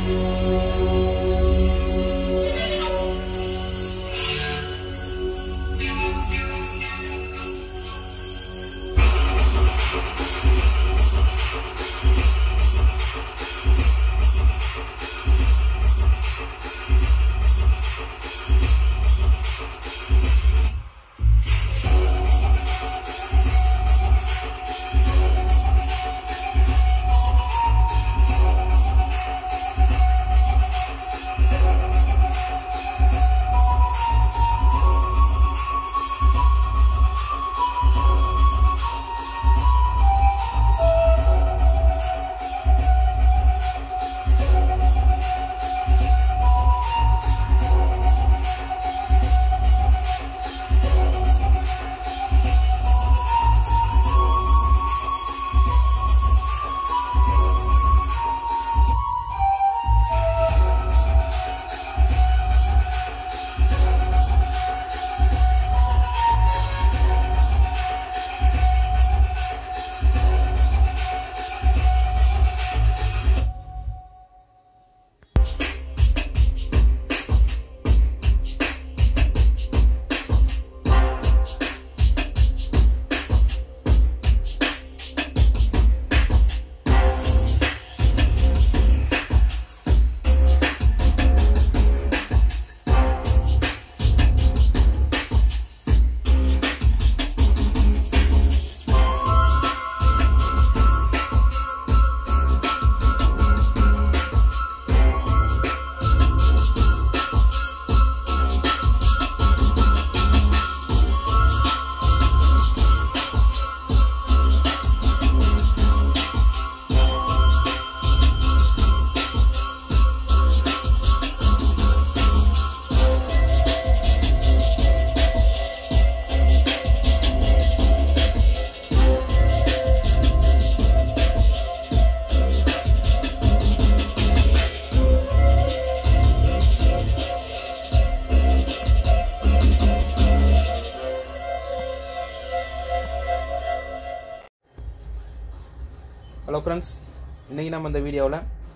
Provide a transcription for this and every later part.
hello friends இன்றைக்கி நம்ம இந்த வீடியோவில்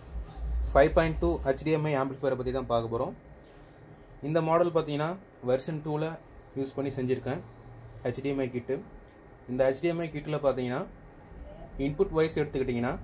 ஃபைவ் பாயிண்ட் டூ ஹெச்டிஎம்ஐ ஆம்பிளிஃபயரை பற்றி தான் பார்க்க போகிறோம் இந்த மாடல் பார்த்தீங்கன்னா வெர்ஷன் டூவில் யூஸ் பண்ணி செஞ்சுருக்கேன் ஹெச்டிஎம்ஐ கிட்டு இந்த ஹெச்டிஎம்ஐ கிட்டில் பார்த்தீங்கன்னா இன்புட் வைஸ் எடுத்துக்கிட்டிங்கன்னா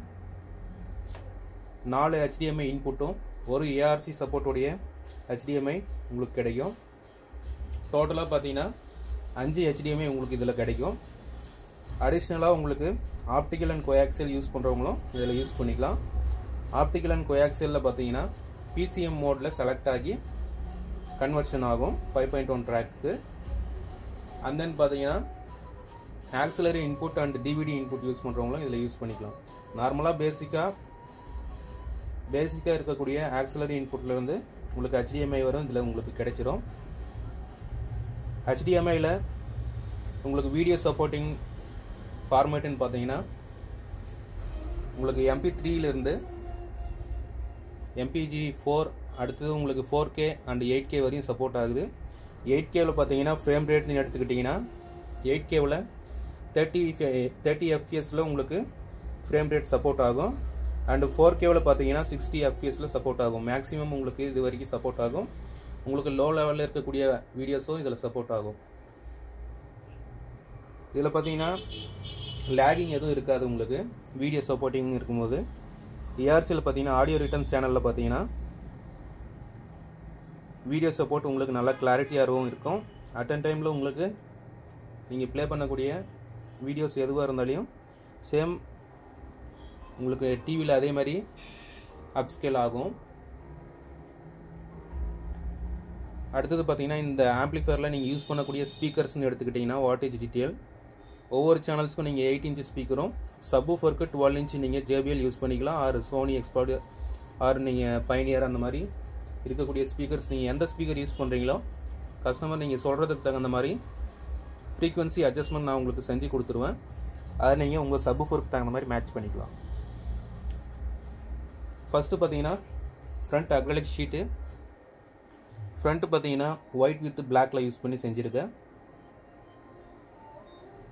நாலு ஹெச்டிஎம்ஐ இன்புட்டும் ஒரு ஏஆர்சி சப்போர்ட்டுடைய ஹெச்டிஎம்ஐ உங்களுக்கு கிடைக்கும் டோட்டலாக பார்த்தீங்கன்னா அஞ்சு ஹெச்டிஎம்ஐ உங்களுக்கு இதில் கிடைக்கும் அடிஷ்னலாக உங்களுக்கு ஆப்டிக்கல் அண்ட் கோயாக்சல் யூஸ் பண்ணுறவங்களும் இதில் யூஸ் பண்ணிக்கலாம் ஆப்டிக்கல் அண்ட் கோயாக்சலில் பார்த்தீங்கன்னா பிசிஎம் மோடில் செலக்ட் ஆகி கன்வர்ஷன் ஆகும் five point one track and then பார்த்தீங்கன்னா auxiliary input and DVD input use பண்ணுறவங்களும் இதில் யூஸ் பண்ணிக்கலாம் நார்மலாக பேசிக்காக பேசிக்காக இருக்கக்கூடிய ஆக்சிலரி இன்புட்லேருந்து உங்களுக்கு ஹெச்டிஎம்ஐ வரும் இதில் உங்களுக்கு கிடைச்சிரும் ஹெச்டிஎம்ஐயில் உங்களுக்கு வீடியோ சப்போர்ட்டிங் ஃபார்மேட்டுன்னு பார்த்தீங்கன்னா உங்களுக்கு எம்பி த்ரீலேருந்து எம்பிஜி ஃபோர் அடுத்தது உங்களுக்கு four K and eight K வரையும் சப்போர்ட் ஆகுது எயிட் கேவில் பார்த்தீங்கன்னா ஃப்ரேம் ரேட்னு எடுத்துக்கிட்டிங்கன்னா எயிட் கேவில் தேர்ட்டி தேர்ட்டி எஃப்பிஎஸில் உங்களுக்கு ஃப்ரேம் ரேட் சப்போர்ட் ஆகும் அண்டு ஃபோர் கேவில் பார்த்தீங்கன்னா சிக்ஸ்டி எஃப்பிஎஸில் சப்போர்ட் ஆகும் மேக்ஸிமம் உங்களுக்கு இது வரைக்கும் சப்போர்ட் ஆகும் உங்களுக்கு லோ லெவலில் இருக்கக்கூடிய வீடியோஸும் இதில் சப்போர்ட் ஆகும் இதில் பார்த்தீங்கன்னா லேகிங் எதுவும் இருக்காது உங்களுக்கு வீடியோ சப்போர்ட்டிங் இருக்கும்போது ஏஆர்சியில் பார்த்தீங்கன்னா ஆடியோ ரிட்டர்ன் சேனலில் பார்த்தீங்கன்னா வீடியோ சப்போர்ட் உங்களுக்கு நல்லா கிளாரிட்டியாகவும் இருக்கும் அட்டன் டைமில் உங்களுக்கு நீங்கள் ப்ளே பண்ணக்கூடிய வீடியோஸ் எதுவாக இருந்தாலையும் சேம் உங்களுக்கு டிவியில் அதே மாதிரி அப்ஸ்கேல் ஆகும் அடுத்தது பார்த்தீங்கன்னா இந்த ஆம்ப்ளிஃபயரில் நீங்கள் யூஸ் பண்ணக்கூடிய ஸ்பீக்கர்ஸ்னு எடுத்துக்கிட்டிங்கன்னா வாட்டேஜ் டீட்டெயில் ஒவ்வொரு சேனல்ஸ்க்கும் நீங்கள் எயிட் இன்ச் ஸ்பீக்கரும் சப்வூஃபருக்கு டுவெல் இன்ச் நீங்கள் ஜேபிஎல் யூஸ் பண்ணிக்கலாம் ஆர் சோனி எக்ஸ்பர்ட் ஆர் நீங்கள் பைனியர் அந்த மாதிரி இருக்கக்கூடிய ஸ்பீக்கர்ஸ் நீங்கள் எந்த ஸ்பீக்கர் யூஸ் பண்ணுறீங்களோ கஸ்டமர் நீங்கள் சொல்கிறதுக்கு தகுந்த மாதிரி ஃப்ரீக்வன்சி அட்ஜஸ்ட்மெண்ட் நான் உங்களுக்கு செஞ்சு கொடுத்துருவேன் அதை நீங்கள் உங்கள் சப்வூஃபருக்கு தகுந்த மாதிரி மேட்ச் பண்ணிக்கலாம் ஃபஸ்ட்டு பார்த்தீங்கன்னா ஃப்ரண்ட் அக்ரலிக் ஷீட்டு ஃப்ரண்ட்டு பார்த்தீங்கன்னா ஒயிட் வித் பிளாக்ல யூஸ் பண்ணி செஞ்சுருக்கேன்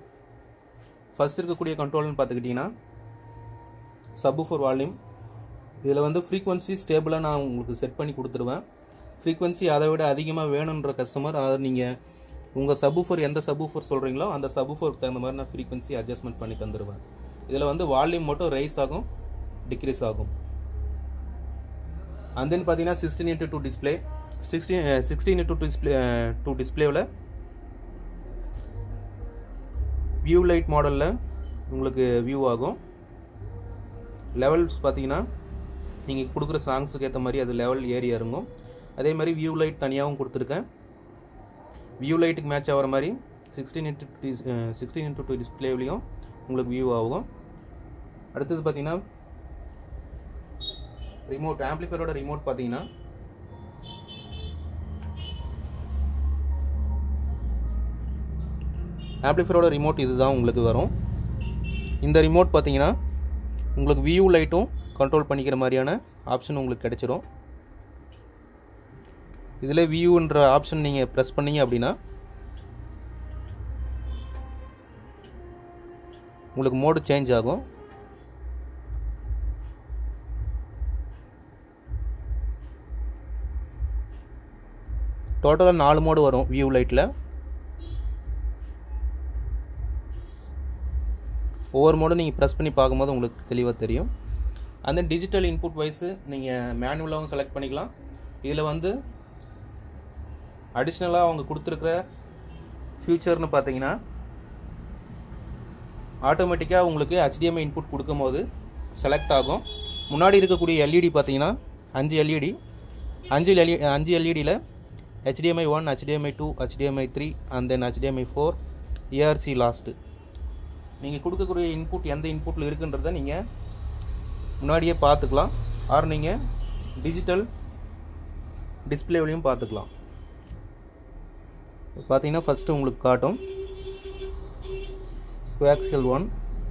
ஃபர்ஸ்ட் இருக்கக்கூடிய கண்ட்ரோல்னு பார்த்துக்கிட்டிங்கன்னா சப்பு ஃபோர் வால்யூம் இதில் வந்து ஃப்ரீக்வன்சி ஸ்டேபிளாக நான் உங்களுக்கு செட் பண்ணி கொடுத்துருவேன் ஃப்ரீக்வன்சி அதை விட அதிகமாக வேணுன்ற கஸ்டமர் அதை நீங்கள் உங்கள் சப்வூஃபர் எந்த சப்வூஃபர் சொல்கிறீங்களோ அந்த சப்வூஃபருக்கு தகுந்த மாதிரி நான் ஃப்ரீக்வன்சி அட்ஜஸ்ட்மெண்ட் பண்ணி தந்துடுவேன் இதில் வந்து வால்யூம் மட்டும் ரைஸ் ஆகும் டிக்ரீஸ் ஆகும் அண்ட் தென் பார்த்தீங்கன்னா sixteen into two display sixteen sixteen into display two டிஸ்பிளேவில் வியூ லைட் மாடலில் உங்களுக்கு வியூ ஆகும் லெவல்ஸ் பார்த்தீங்கன்னா நீங்கள் கொடுக்குற சாங்ஸுக்கு ஏற்ற மாதிரி அது லெவல் ஏறி இறங்கும் அதே மாதிரி வியூ லைட் தனியாகவும் கொடுத்துருக்கேன் வியூ லைட்டுக்கு மேட்ச் ஆகிற மாதிரி sixteen into sixteen into two டிஸ்பிளேவிலையும் உங்களுக்கு வியூ ஆகும் அடுத்தது பார்த்தீங்கன்னா ரிமோட் ஆம்ப்ளிஃபையரோட ரிமோட் பார்த்தீங்கன்னா ஆம்ப்ளிஃபையரோட ரிமோட் இதுதான் உங்களுக்கு வரும் இந்த ரிமோட் பார்த்தீங்கன்னா உங்களுக்கு வியூ லைட்டும் கண்ட்ரோல் பண்ணிக்கிற மாதிரியான ஆப்ஷன் உங்களுக்கு கிடைச்சிரும் இதில் வியூன்ற ஆப்ஷன் நீங்கள் ப்ரெஸ் பண்ணீங்க அப்படின்னா உங்களுக்கு மோடு சேஞ்ச் ஆகும் டோட்டலாக நாலு மோடு வரும் வியூ லைட்டில் ஒவ்வொரு மோடும் நீங்கள் ப்ரெஸ் பண்ணி பார்க்கும்போது உங்களுக்கு தெளிவாக தெரியும் அந்த டிஜிட்டல் இன்புட் வைஸு நீங்கள் மேனுவலாகவும் செலக்ட் பண்ணிக்கலாம் இதில் வந்து அடிஷ்னலாக அவங்க கொடுத்துருக்குற ஃபியூச்சர்னு பார்த்தீங்கன்னா ஆட்டோமேட்டிக்காக உங்களுக்கு ஹெச்டிஎம்ஐ இன்புட் கொடுக்கும்போது செலக்ட் ஆகும் முன்னாடி இருக்கக்கூடிய எல்இடி பார்த்தீங்கன்னா அஞ்சு எல்இடி அஞ்சு எல்இ அஞ்சு எல்இடியில் HDMI one HDMI two HDMI three and then HDMI four ARC last நீங்கள் கொடுக்கக்கூடிய இன்புட் எந்த இன்புட்டில் இருக்குன்றதை நீங்கள் முன்னாடியே பார்த்துக்கலாம் ஆர் நீங்கள் டிஜிட்டல் டிஸ்பிளேவிலையும் பார்த்துக்கலாம் பார்த்தீங்கன்னா ஃபஸ்ட்டு உங்களுக்கு காட்டும் coaxial one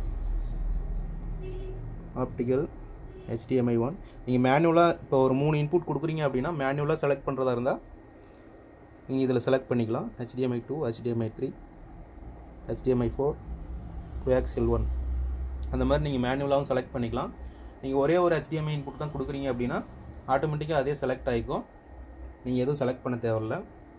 optical HDMI one நீங்கள் மேனுவலாக இப்போ ஒரு மூணு இன்புட் கொடுக்குறீங்க அப்படின்னா மேனுவலாக செலக்ட் பண்ணுறதா இருந்தால் நீங்கள் இதில் செலக்ட் பண்ணிக்கலாம் HDMI two HDMI three HDMI four coaxial one அந்த மாதிரி நீங்கள் மேனுவலாகவும் செலக்ட் பண்ணிக்கலாம் நீங்கள் ஒரே ஒரு ஹெச்டிஎம்ஐ இன்புட் தான் கொடுக்குறீங்க அப்படின்னா ஆட்டோமேட்டிக்காக அதே செலக்ட் ஆகிக்கும் நீங்கள் எதுவும் செலக்ட் பண்ண தேவையில்ல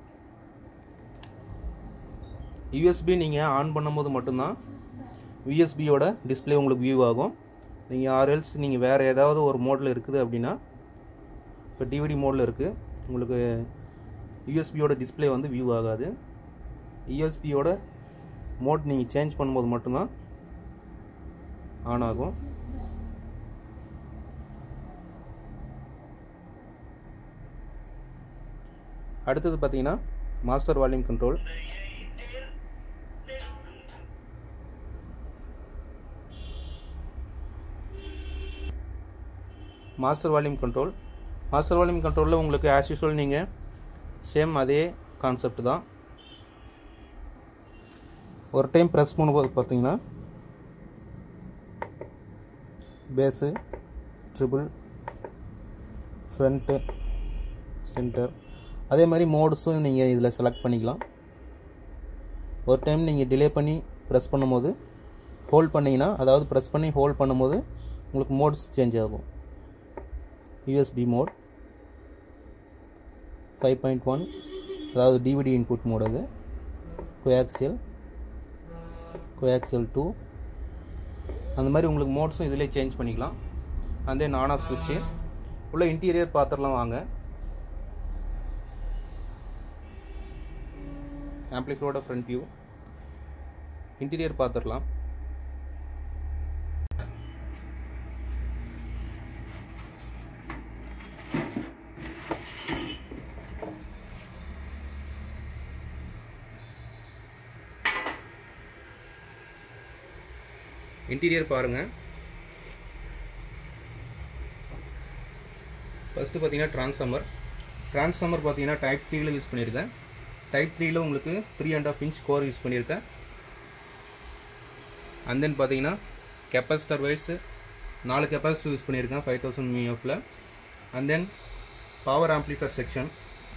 யூஎஸ்பி நீங்கள் ஆன் பண்ணும்போது மட்டும்தான் யூஎஸ்பியோட டிஸ்பிளே உங்களுக்கு வியூ ஆகும் நீங்கள் ஆர்எல்ஸ் நீங்கள் வேறு ஏதாவது ஒரு மோடில் இருக்குது அப்படின்னா இப்போ டிவிடி மோடில் இருக்குது உங்களுக்கு யூஎஸ்பியோட டிஸ்பிளே வந்து வியூ ஆகாது யூஎஸ்பியோட மோட் நீங்கள் சேஞ்ச் பண்ணும்போது மட்டும்தான் ஆன் ஆகும் அடுத்தது பார்த்தீங்கன்னா master volume control master volume control master volume கண்ட்ரோலில் உங்களுக்கு ஆஸ் யூஸ்வல் நீங்கள் சேம் அதே கான்செப்ட் தான் ஒரு டைம் ப்ரெஸ் பண்ணும்போது பார்த்தீங்கன்னா பேஸு ட்ரிபிள் ஃப்ரண்ட்டு சென்டர் அதே மாதிரி மோட்ஸும் நீங்கள் இதில் செலக்ட் பண்ணிக்கலாம் ஒரு டைம் நீங்கள் டிலே பண்ணி ப்ரெஸ் பண்ணும்போது ஹோல்ட் பண்ணிங்கன்னா அதாவது ப்ரெஸ் பண்ணி ஹோல்ட் பண்ணும்போது உங்களுக்கு மோட்ஸ் சேஞ்ச் ஆகும் USB mode five point one அதாவது டிவிடி இன்புட் மோட் அது கோஆக்சியல் கோஆக்சியல் டூ அந்த மாதிரி உங்களுக்கு மோட்ஸும் இதிலே சேஞ்ச் பண்ணிக்கலாம் அந்த நான் ஆஃப் சுவிட்சு உள்ள இன்டீரியர் பார்த்துடலாம் வாங்க ஆம்ப்ளிஃபையோட ஃப்ரண்ட் வியூ இன்டீரியர் பார்த்துடலாம் இன்டீரியர் பாருங்கள் ஃபஸ்ட்டு பார்த்தீங்கன்னா ட்ரான்ஸ்ஃபார்மர் ட்ரான்ஸ்ஃபார்மர் பார்த்தீங்கன்னா டைப் த்ரீயில் யூஸ் பண்ணியிருக்கேன் டைப் த்ரீயில் உங்களுக்கு three and half inch core use பண்ணியிருக்கேன் அண்ட் தென் பார்த்தீங்கன்னா கெப்பாசிட்டர் வைஸ் நாலு கெப்பாசிட்டர் யூஸ் பண்ணியிருக்கேன் ஃபைவ் தௌசண்ட் மிஎஃப்பில் and then power amplifier section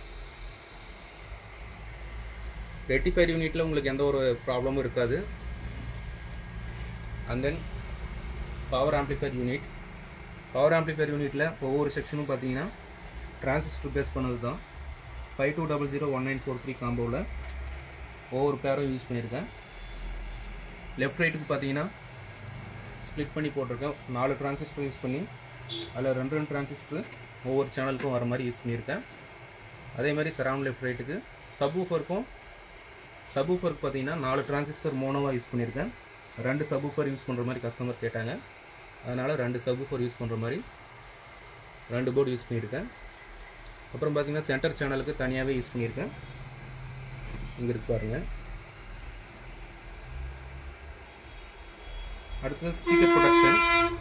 rectifier யூனிட்டில் உங்களுக்கு எந்த ஒரு ப்ராப்ளமும் இருக்காது and then power amplifier unit power amplifier யூனிட்டில் ஒவ்வொரு செக்ஷனும் பார்த்தீங்கன்னா டிரான்சிஸ்டர் பேஸ் பண்ணது தான் five two double zero one nine four three காம்போவில் ஒவ்வொரு பேரும் யூஸ் பண்ணியிருக்கேன் லெஃப்ட் ரைட்டுக்கு பார்த்தீங்கன்னா ஸ்ப்ளிட் பண்ணி போட்டிருக்கேன் நாலு டிரான்சிஸ்டர் யூஸ் பண்ணி அதில் ரெண்டு ரெண்டு டிரான்சிஸ்டர் ஒவ்வொரு சேனலுக்கும் வர மாதிரி யூஸ் பண்ணியிருக்கேன் அதே மாதிரி சரவுண்ட் லெஃப்ட் ரைட்டுக்கு சப்வூஃபருக்கும் சப்வூஃபருக்கு பார்த்தீங்கன்னா நாலு டிரான்சிஸ்டர் மோனோவாக யூஸ் பண்ணியிருக்கேன் ரெண்டு சப்வூஃபர் யூஸ் பண்ணுற மாதிரி கஸ்டமர் கேட்டாங்க அதனால் ரெண்டு சப்வூஃபர் யூஸ் பண்ணுற மாதிரி ரெண்டு போர்டு யூஸ் பண்ணியிருக்கேன் அப்புறம் பார்த்தீங்கன்னா சென்டர் சேனலுக்கு தனியாகவே யூஸ் பண்ணியிருக்கேன் இங்கே இருக்கு பாருங்கள் அடுத்தது ஸ்பீக்கர் ப்ரொடக்ஷன்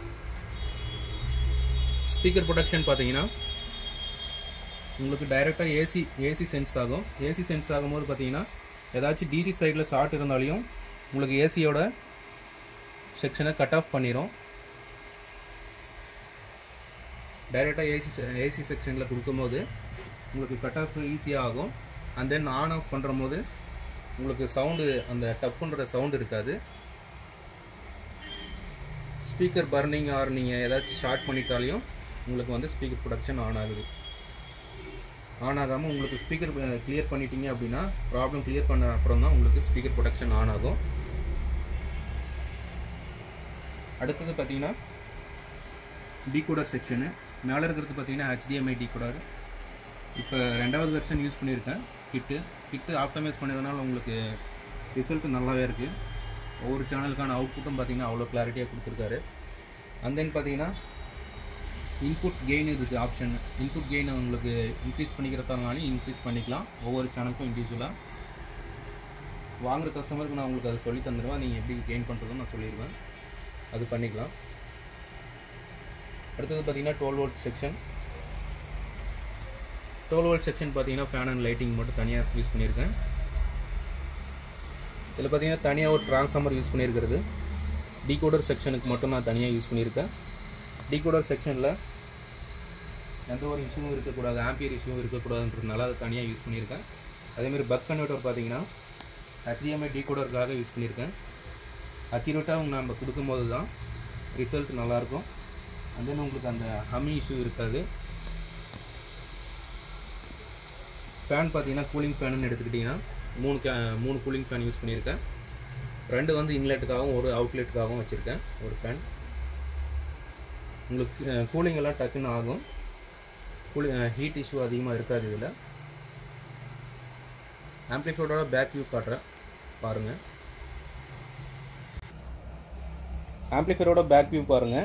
ஸ்பீக்கர் ப்ரொடக்ஷன் பார்த்தீங்கன்னா உங்களுக்கு டைரெக்டாக ஏசி ஏசி சென்ஸ் ஆகும் ஏசி சென்ஸ் ஆகும்போது பார்த்தீங்கன்னா ஏதாச்சும் டிசி சைடில் ஷார்ட் இருந்தாலையும் உங்களுக்கு ஏசியோட செக்ஷனை கட் ஆஃப் பண்ணிடும் டைரெக்டாக ஏசி ஏசி செக்ஷனில் கொடுக்கும்போது உங்களுக்கு கட் ஆஃப் ஈஸியாக ஆகும் அண்ட் தென் ஆன் ஆஃப் பண்ணுற போது உங்களுக்கு சவுண்டு அந்த டப்புன்ற சவுண்டு இருக்காது ஸ்பீக்கர் பர்னிங் ஆர் நீங்கள் ஏதாச்சும் ஷார்ட் பண்ணிட்டாலையும் உங்களுக்கு வந்து ஸ்பீக்கர் ப்ரொடக்ஷன் ஆன் ஆகுது ஆன் ஆகாமல் உங்களுக்கு ஸ்பீக்கர் கிளியர் பண்ணிட்டீங்க அப்படின்னா ப்ராப்ளம் கிளியர் பண்ண அப்புறம் தான் உங்களுக்கு ஸ்பீக்கர் ப்ரொடக்ஷன் ஆன் ஆகும் அடுத்தது பார்த்தீங்கன்னா டீகோடர் செக்ஷனு மேலே இருக்கிறது பார்த்தீங்கன்னா ஹெச்டிஎம்ஐ டீகோடர் இப்போ ரெண்டாவது வெர்ஷன் யூஸ் பண்ணியிருக்கேன் கிட்டு கிட்டு ஆப்டமைஸ் பண்ணதுனால உங்களுக்கு ரிசல்ட் நல்லாவே இருக்குது ஒவ்வொரு சேனலுக்கான அவுட்புட்டும் பார்த்தீங்கன்னா அவ்வளோ கிளாரிட்டியாக கொடுத்துருக்காரு அண்ட் தென் பார்த்தீங்கன்னா இன்புட் கெயின் இருக்குது ஆப்ஷன் இன்புட் கெயின் உங்களுக்கு இன்க்ரீஸ் பண்ணிக்கிறதாலும் இன்க்ரீஸ் பண்ணிக்கலாம் ஒவ்வொரு சேனலுக்கும் இண்டிவிஜுவலாக வாங்குற கஸ்டமருக்கு நான் உங்களுக்கு அதை சொல்லி தந்துடுவேன் நீங்கள் எப்படி கெயின் பண்ணுறதுன்னு நான் சொல்லிடுவேன் அது பண்ணிக்கலாம் அடுத்தது பார்த்தீங்கன்னா twelve volt section twelve volt section பார்த்தீங்கன்னா ஃபேன் அண்ட் லைட்டிங் மட்டும் தனியாக யூஸ் பண்ணியிருக்கேன் இதில் பார்த்தீங்கன்னா தனியாக ஒரு ட்ரான்ஸ்ஃபார்மர் யூஸ் பண்ணியிருக்கிறது டீகோடர் செக்ஷனுக்கு மட்டும் நான் தனியாக யூஸ் பண்ணியிருக்கேன் டீகோடர் செக்ஷனில் எந்த ஒரு இஷ்யூவும் இருக்கக்கூடாது ஆம்பியர் இஷ்யூவும் இருக்கக்கூடாதுன்றதுனால அதை தனியாக யூஸ் பண்ணியிருக்கேன் அதேமாதிரி பக் கன்வெர்ட்டர் பார்த்தீங்கன்னா ஹெச்டிஎம்ஐ டீகோடருக்காக யூஸ் பண்ணியிருக்கேன் அக்யூரேட்டாக நம்ம கொடுக்கும்போது தான் ரிசல்ட் நல்லாயிருக்கும் அண்ட் தென் உங்களுக்கு அந்த ஹமி இஷ்யூ இருக்காது ஃபேன் பார்த்தீங்கன்னா கூலிங் ஃபேனுன்னு எடுத்துக்கிட்டிங்கன்னா மூணு கே மூணு கூலிங் ஃபேன் யூஸ் பண்ணியிருக்கேன் ரெண்டு வந்து இன்லெட்டுக்காகவும் ஒரு அவுட்லெட்டுக்காகவும் வச்சுருக்கேன் ஒரு ஃபேன் உங்களுக்கு கூலிங் எல்லாம் டக்குன்னு ஆகும் கூலி ஹீட் இஷ்யூ அதிகமாக இருக்காது இதில் ஆம்ப்ளிஃபைடோட பேக் வியூ காட்டுறேன் பாருங்கள் ஆம்ப்ளிஃபையரோட பேக் வியூ பாருங்கள்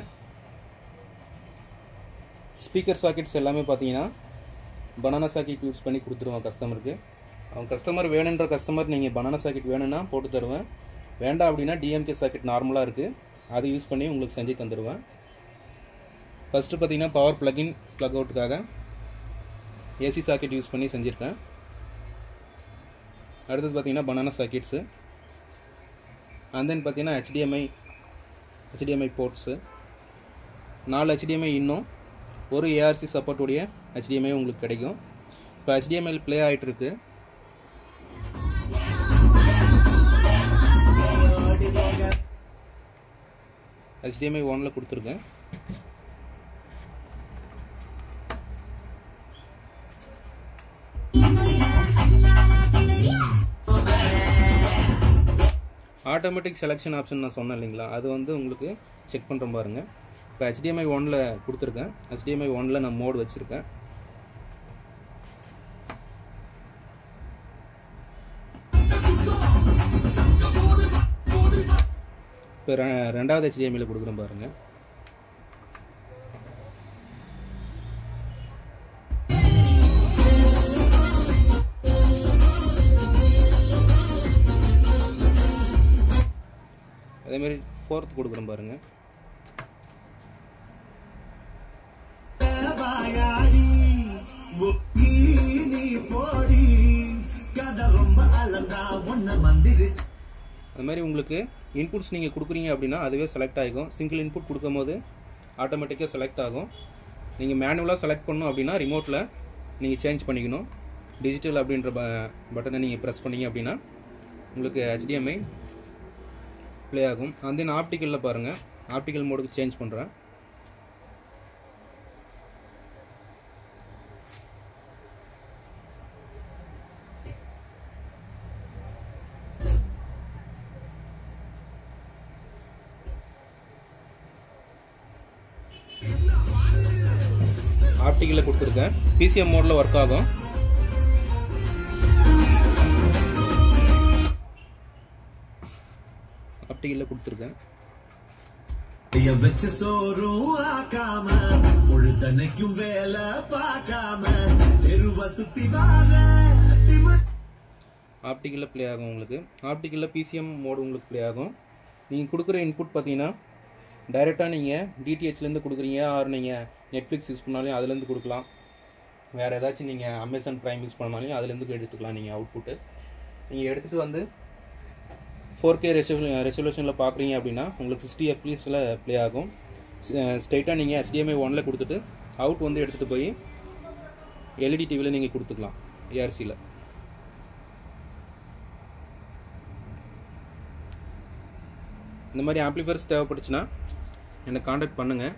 ஸ்பீக்கர் சாக்கெட்ஸ் எல்லாமே பார்த்தீங்கன்னா பனானா சாக்கெட் யூஸ் பண்ணி கொடுத்துருவோம் கஸ்டமருக்கு அவங்க கஸ்டமர் வேணுன்ற கஸ்டமர் நீங்கள் பனானா சாக்கெட் வேணும்னா போட்டு தருவேன் வேண்டாம் அப்படின்னா டிஎம்கே சாக்கெட் நார்மலாக இருக்குது அதை யூஸ் பண்ணி உங்களுக்கு செஞ்சு தந்துடுவேன் ஃபஸ்ட்டு பார்த்தீங்கன்னா பவர் ப்ளக்இன் ப்ளக் அவுட்டுக்காக ஏசி சாக்கெட் யூஸ் பண்ணி செஞ்சுருக்கேன் அடுத்தது பார்த்தீங்கன்னா பனானா சாக்கெட்ஸு அண்ட் தென் பார்த்தீங்கன்னா ஹெச்டிஎம்ஐ ஹெச்டிஎம்ஐ போர்ட்ஸு நாலு ஹெச்டிஎம்ஐ இன்னும் ஒரு ஏஆர்சி சப்போர்ட்டுடைய ஹெச்டிஎம்ஐ உங்களுக்கு கிடைக்கும் இப்போ ஹெச்டிஎம்ஐ ப்ளே ஆகிட்டு இருக்கு ஹெச்டிஎம்ஐ ஒனில் கொடுத்துருக்கேன் ஆட்டோமேட்டிக் செலெக்ஷன் ஆப்ஷன் நான் சொன்னேன் இல்லைங்களா அது வந்து உங்களுக்கு செக் பண்ணுற பாருங்க இப்போ ஹெச்டிஎம்ஐ ஒனில் கொடுத்துருக்கேன் ஹெச்டிஎம்ஐ ஒனில் நான் மோடு வச்சுருக்கேன் இப்போ ரெண்டாவது ஹெச்டிஎம்ஐயில் கொடுக்குறேன் பாருங்கள் அதேமாரி ஃபோர்த் கொடுக்குறேன் பாருங்கள் அது மாதிரி உங்களுக்கு இன்புட்ஸ் நீங்கள் கொடுக்குறீங்க அப்படின்னா அதுவே செலக்ட் ஆகிக்கும் சிங்கிள் இன்புட் கொடுக்கும்போது ஆட்டோமேட்டிக்காக செலக்ட் ஆகும் நீங்கள் மேனுவலாக செலக்ட் பண்ணணும் அப்படின்னா ரிமோட்டில் நீங்கள் சேஞ்ச் பண்ணிக்கணும் டிஜிட்டல் அப்படின்ற ப பட்டனை நீங்கள் ப்ரெஸ் பண்ணீங்க அப்படின்னா உங்களுக்கு ஹெச்டிஎம்ஐ ப்ளே ஆகும் அந்த தென் ஆப்டிக்கலில் பாருங்கள் ஆப்டிக்கல் மோடுக்கு சேஞ்ச் பண்ணுறேன் ஆப்டிக்கலில் கொடுத்துருக்கேன் பிசிஎம் மோடில் ஒர்க் ஆகும் ஆப்டிக்கலில் கொடுத்துருக்கேன் கைய வச்சு சோறும் ஆக்காம பொழுதனைக்கும் வேலை பார்க்காம தெருவ சுத்தி வார திமிர் ஆப்டிக்கலில் ப்ளே ஆகும் உங்களுக்கு ஆப்டிக்கலில் பிசிஎம் மோடு உங்களுக்கு ப்ளே ஆகும் நீங்கள் கொடுக்குற இன்புட் பார்த்தீங்கன்னா டைரெக்டாக நீங்கள் டிடிஹெச்லேருந்து கொடுக்குறீங்க ஆர் நீங்கள் நெட்ஃப்ளிக்ஸ் யூஸ் பண்ணாலும் அதுலேருந்து கொடுக்கலாம் வேறு ஏதாச்சும் நீங்கள் அமேசான் ப்ரைம் யூஸ் பண்ணாலும் அதுலேருந்து எடுத்துக்கலாம் நீங்கள் அவுட்புட்டு நீங்கள் எடுத்துகிட்டு வந்து ஃபோர் கே ரெசொ ரெசல்யூஷனில் பார்க்குறீங்க அப்படின்னா உங்களுக்கு சிக்ஸ்டி எஃப்எஸில் ப்ளே ஆகும் ஸ்ட்ரைட்டாக நீங்கள் HDMI ஒனில் கொடுத்துட்டு அவுட் வந்து எடுத்துகிட்டு போய் எல்இடி டிவியில் நீங்கள் கொடுத்துக்கலாம் ஏஆர்சியில் இந்த மாதிரி ஆம்ப்ளிஃபயர்ஸ் தேவைப்பட்டுச்சுன்னா என்னை காண்டாக்ட் பண்ணுங்கள்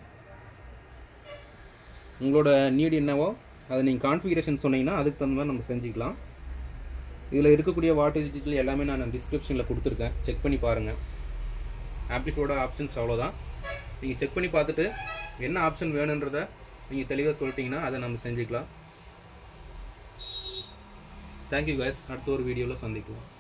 உங்களோட நீடு என்னவோ அதை நீங்கள் கான்ஃபிகரேஷன் சொன்னீங்கன்னா அதுக்கு தகுந்த மாதிரி நம்ம செஞ்சுக்கலாம் இதில் இருக்கக்கூடிய வாட்டேஜ் டீட்டெயில் எல்லாமே நான் டிஸ்கிரிப்ஷனில் கொடுத்துருக்கேன் செக் பண்ணி பாருங்கள் ஆம்ப்ளிஃபையோட ஆப்ஷன்ஸ் அவ்வளோதான் நீங்கள் செக் பண்ணி பார்த்துட்டு என்ன ஆப்ஷன் வேணுன்றதை நீங்கள் தெளிவாக சொல்லிட்டீங்கன்னா அதை நம்ம செஞ்சுக்கலாம் தேங்க்யூ guys அடுத்த ஒரு வீடியோவில் சந்திக்கலாம்